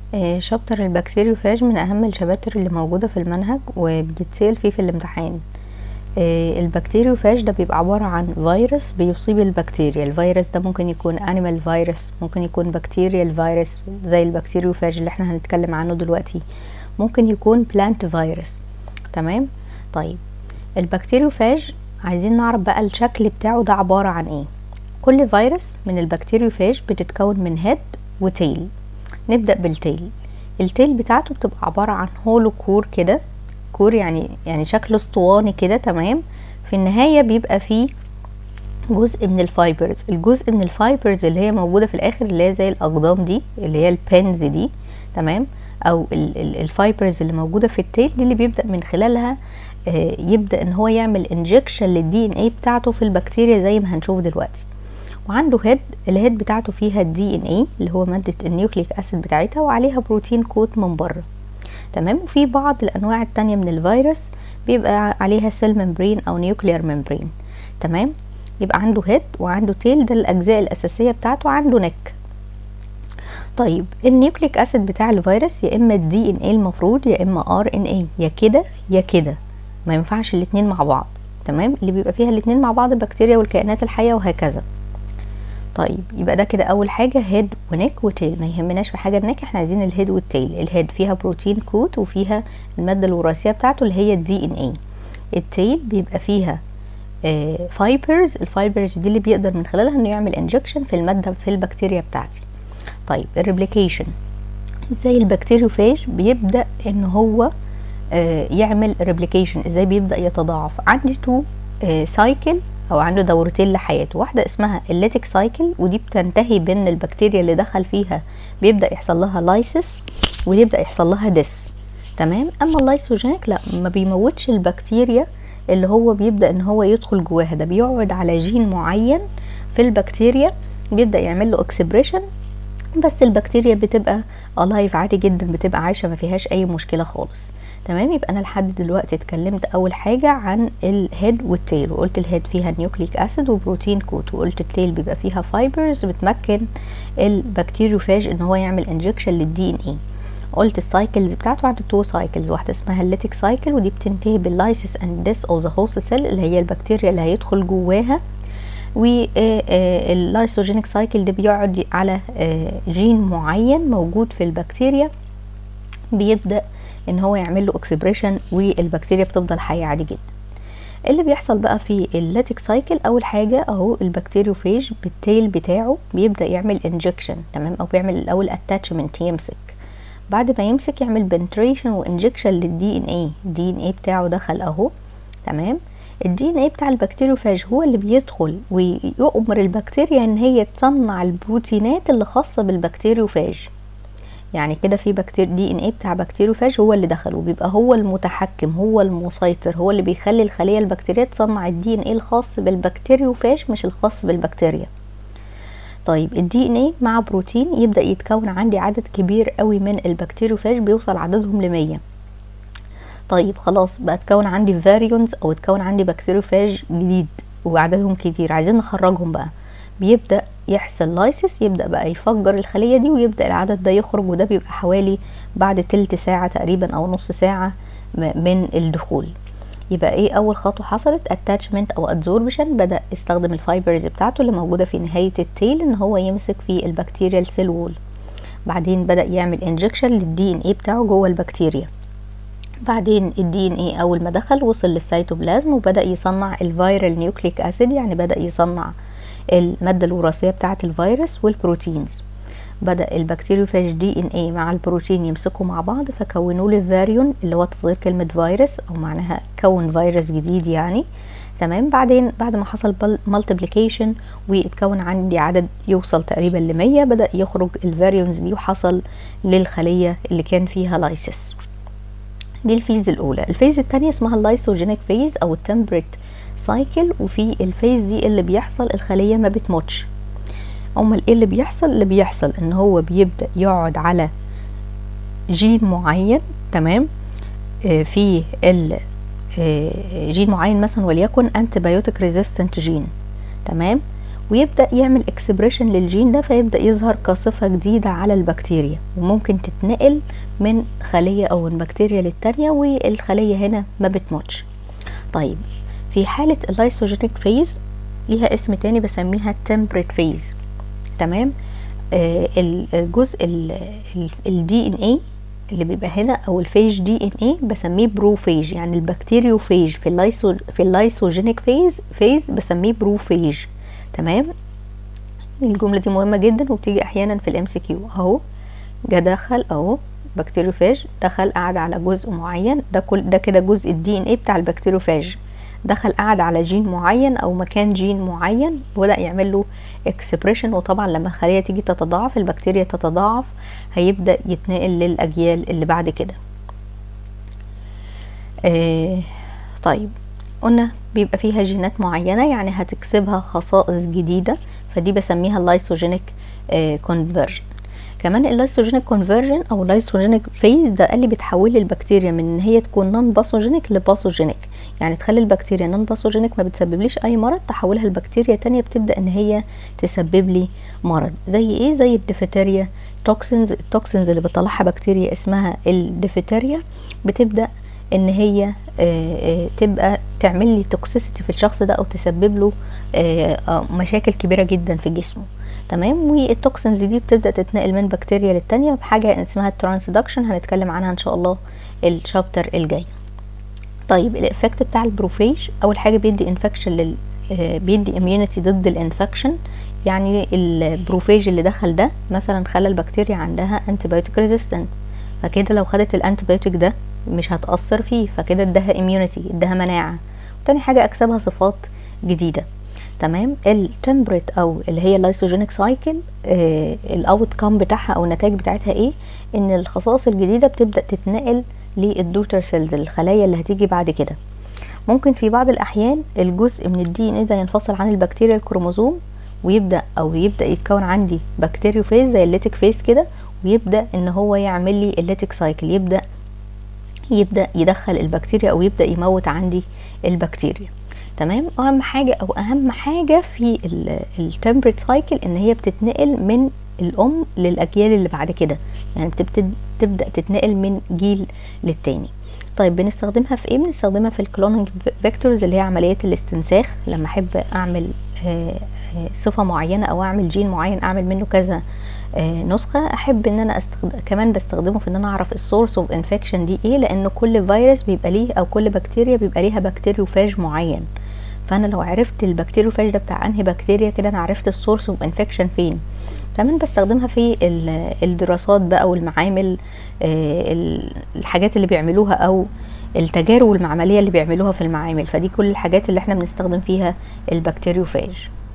آه، شابتر البكتيريوفاج من اهم الشباتر اللي موجودة في المنهج وبتتسأل فيه في الامتحان آه، البكتيريوفاج ده بيبقى عبارة عن فيروس بيصيب البكتيريا الفيروس ده ممكن يكون انيمال فيروس ممكن يكون بكتيريال فيروس زي البكتيريوفاج اللي احنا هنتكلم عنه دلوقتي ممكن يكون بلانت فيروس تمام طيب البكتيريوفاج عايزين نعرف بقى الشكل بتاعه ده عبارة عن ايه كل فيروس من البكتيريوفاج بتتكون من هيد وتيل نبدأ بالتيل التيل بتاعته بتبقى عبارة عن هولو كور كده كور يعني يعني شكله اسطواني كده تمام في النهاية بيبقى فيه جزء من الفايبرز الجزء من الفايبرز اللي هي موجودة في الاخر اللي هي زي الاقدام دي اللي هي البنز دي تمام او الفايبرز اللي موجودة في التيل دي اللي بيبدأ من خلالها آه، يبدأ ان هو يعمل انجكشن للدي ان ايه بتاعته في البكتيريا زي ما هنشوف دلوقتي وعنده هيد الهيد بتاعته فيها الدي ان ايه اللي هو مادة النيوكليك اسيد بتاعتها وعليها بروتين كوت من بره تمام وفي بعض الانواع التانية من الفيروس بيبقى عليها سيل ممبرين او نيوكليير ممبرين تمام يبقى عنده هيد وعنده تيل ده الاجزاء الاساسية بتاعته عنده نك طيب النيوكليك اسيد بتاع الفيروس يا اما الدي ان ايه المفروض يا اما ار ان ايه يا كده يا كده ما ينفعش الاتنين مع بعض تمام اللي بيبقى فيها الاتنين مع بعض البكتيريا والكائنات الحية وهكذا طيب يبقى ده كده اول حاجة هيد ونك وتيل ما يهمناش في حاجة النك احنا عايزين الهيد والتيل الهيد فيها بروتين كوت وفيها المادة الوراثية بتاعته اللي هي الدي ان ايه التيل بيبقى فيها فايبرز الفايبرز دي اللي بيقدر من خلالها انه يعمل انجكشن في المادة في البكتيريا بتاعتي طيب الريبليكيشن ازاي البكتيريوفاج بيبدأ ان هو آه يعمل ريبليكيشن ازاي بيبدأ يتضاعف عندي تو سايكل او عنده دورتين لحياته واحده اسمها الليتيك سايكل ودي بتنتهي بان البكتيريا اللي دخل فيها بيبدا يحصل لها لايسس ويبدا يحصل لها ديس تمام اما اللايسوجينيك لا ما بيموتش البكتيريا اللي هو بيبدا ان هو يدخل جواها ده بيقعد على جين معين في البكتيريا بيبدا يعمل له اكسبريشن بس البكتيريا بتبقى الايف عادي جدا بتبقى عايشه ما فيهاش اي مشكله خالص تمام يبقى انا لحد دلوقتي اتكلمت اول حاجه عن الهيد والتيل وقلت الهيد فيها نيوكليك اسيد وبروتين كوت وقلت التيل بيبقى فيها فايبرز بتمكن البكتيريوفاج ان هو يعمل انجكشن للدي ان اي قلت السايكلز بتاعته عنده تو سايكلز واحده اسمها الليتيك سايكل ودي بتنتهي باللايسيس اند ديس اوف ذا هوست سيل اللي هي البكتيريا اللي هيدخل جواها واللايسوجينيك سايكل ده بيقعد على جين معين موجود في البكتيريا بيبدا ان هو يعمل له اكسبريشن والبكتيريا بتفضل حيه عادي جدا اللي بيحصل بقى في اللاتيك سايكل اول حاجه اهو البكتيريوفاج بالتيل بتاعه بيبدا يعمل انجكشن تمام او بيعمل الاول اتاتشمنت يمسك بعد ما يمسك يعمل بنتريشن وانجكشن للدي ان ايه الدي ان ايه بتاعه دخل اهو تمام الدي ان ايه بتاع البكتيريوفاج هو اللي بيدخل ويؤمر البكتيريا ان هي تصنع البروتينات اللي خاصه بالبكتيريوفاج يعني كده في بكتير دي ان ايه بتاع بكتيريوفاج هو اللي دخل وبيبقى هو المتحكم هو المسيطر هو اللي بيخلي الخليه البكتيريه تصنع الدي ان ايه الخاص بالبكتيريوفاج مش الخاص بالبكتيريا طيب الدي ان ايه مع بروتين يبدا يتكون عندي عدد كبير قوي من البكتيريوفاج بيوصل عددهم لمية طيب خلاص بقى اتكون عندي فاريونز او اتكون عندي بكتيريوفاج جديد وعددهم كتير عايزين نخرجهم بقى بيبدا يحصل لايسس يبدا بقى يفجر الخليه دي ويبدا العدد ده يخرج وده بيبقى حوالي بعد تلت ساعه تقريبا او نص ساعه من الدخول يبقى ايه اول خطوه حصلت اتاتشمنت او ادزوربشن بدا يستخدم الفايبرز بتاعته اللي موجوده في نهايه التيل ان هو يمسك في البكتيريال سيل وول بعدين بدا يعمل انجكشن للدي ان ايه بتاعه جوه البكتيريا بعدين الدي ان ايه اول ما دخل وصل للسيتوبلازم وبدا يصنع الفيرال نيوكليك اسيد يعني بدا يصنع المادة الوراثية بتاعة الفيروس والبروتينز بدأ البكتيريوفاج دي ان ايه مع البروتين يمسكوا مع بعض فكونوا لي فاريون اللي هو تصغير كلمة فيروس او معناها كون فيروس جديد يعني تمام بعدين بعد ما حصل مالتيبليكيشن واتكون عندي عدد يوصل تقريبا لمية بدأ يخرج الفاريونز دي وحصل للخلية اللي كان فيها لايسيس دي الفيز الأولى الفيز الثانية اسمها اللايسوجينيك فيز أو التمبريت سايكل وفي الفيز دي اللي بيحصل الخلية ما بتموتش امال ايه اللي بيحصل اللي بيحصل ان هو بيبدأ يقعد على جين معين تمام آه في ال آه جين معين مثلا وليكن انتي بايوتيك ريزيستنت جين تمام ويبدأ يعمل اكسبريشن للجين ده فيبدأ يظهر كصفة جديدة على البكتيريا وممكن تتنقل من خلية أو من بكتيريا للتانية والخلية هنا ما بتموتش طيب في حالة اللايسوجينيك فيز ليها اسم تاني بسميها temperate phase تمام آه الجزء الدي ان اي اللي بيبقى هنا او الفيج دي ان اي بسميه بروفيج يعني البكتيريوفيج في اللايسو في اللايسوجينيك فيز فيز بسميه بروفيج تمام الجمله دي مهمه جدا وبتيجي احيانا في الام سي كيو اهو جه دخل اهو بكتيريوفاج دخل قعد على جزء معين ده كل ده كده جزء الدي ان اي بتاع البكتيريوفاج دخل قعد على جين معين او مكان جين معين وبدا يعمل له اكسبريشن وطبعا لما الخليه تيجي تتضاعف البكتيريا تتضاعف هيبدا يتنقل للاجيال اللي بعد كده آه طيب قلنا بيبقى فيها جينات معينه يعني هتكسبها خصائص جديده فدي بسميها اللايسوجينيك كونفرجن كمان اللايسوجينيك كونفرجن او اللايسوجينيك فيز ده اللي بتحول البكتيريا من ان هي تكون نون باثوجينيك لباثوجينيك يعني تخلي البكتيريا نون باثوجينيك ما بتسببليش اي مرض تحولها لبكتيريا تانية بتبدا ان هي تسبب لي مرض زي ايه زي الديفتيريا توكسينز التوكسينز اللي بتطلعها بكتيريا اسمها الديفتيريا بتبدا ان هي آآ آآ تبقى تعمل لي توكسيسيتي في الشخص ده او تسبب له مشاكل كبيره جدا في جسمه تمام والتوكسينز دي بتبدا تتنقل من بكتيريا للتانية بحاجه اسمها الترانسدكشن هنتكلم عنها ان شاء الله الشابتر الجاي طيب الافكت بتاع البروفيج اول حاجه بيدي انفكشن لل بيدي اميونيتي ضد الانفكشن يعني البروفيج اللي دخل ده مثلا خلى البكتيريا عندها انتيبيوتيك ريزيستنت فكده لو خدت الانتيبيوتيك ده مش هتأثر فيه فكده اداها اميونيتي اداها مناعة تاني حاجة اكسبها صفات جديدة تمام التمبريت او اللي هي اللايسوجينيك سايكل آه الاوت كام بتاعها او النتائج بتاعتها ايه ان الخصائص الجديدة بتبدأ تتنقل للدوتر سيلز الخلايا اللي هتيجي بعد كده ممكن في بعض الاحيان الجزء من الدي ان ايه ده ينفصل عن البكتيريا الكروموزوم ويبدا او يبدا يتكون عندي بكتيريوفيز زي الليتيك فيز كده ويبدا ان هو يعمل لي الليتيك سايكل يبدا يبدا يدخل البكتيريا او يبدا يموت عندي البكتيريا تمام اهم حاجه او اهم حاجه في التمبريت سايكل ان هي بتتنقل من الام للاجيال اللي بعد كده يعني بتبدا تتنقل من جيل للتاني طيب بنستخدمها في ايه بنستخدمها في الكلوننج فيكتورز اللي هي عمليات الاستنساخ لما احب اعمل صفه معينه او اعمل جين معين اعمل منه كذا نسخه احب ان انا استخدم كمان بستخدمه في ان انا اعرف السورس اوف انفكشن دي ايه لان كل فيروس بيبقى ليه او كل بكتيريا بيبقى ليها بكتيريوفاج معين فانا لو عرفت البكتيريوفاج ده بتاع انهي بكتيريا كده انا عرفت السورس اوف انفكشن فين كمان بستخدمها في الدراسات بقى والمعامل الحاجات اللي بيعملوها او التجارب المعمليه اللي بيعملوها في المعامل فدي كل الحاجات اللي احنا بنستخدم فيها البكتيريوفاج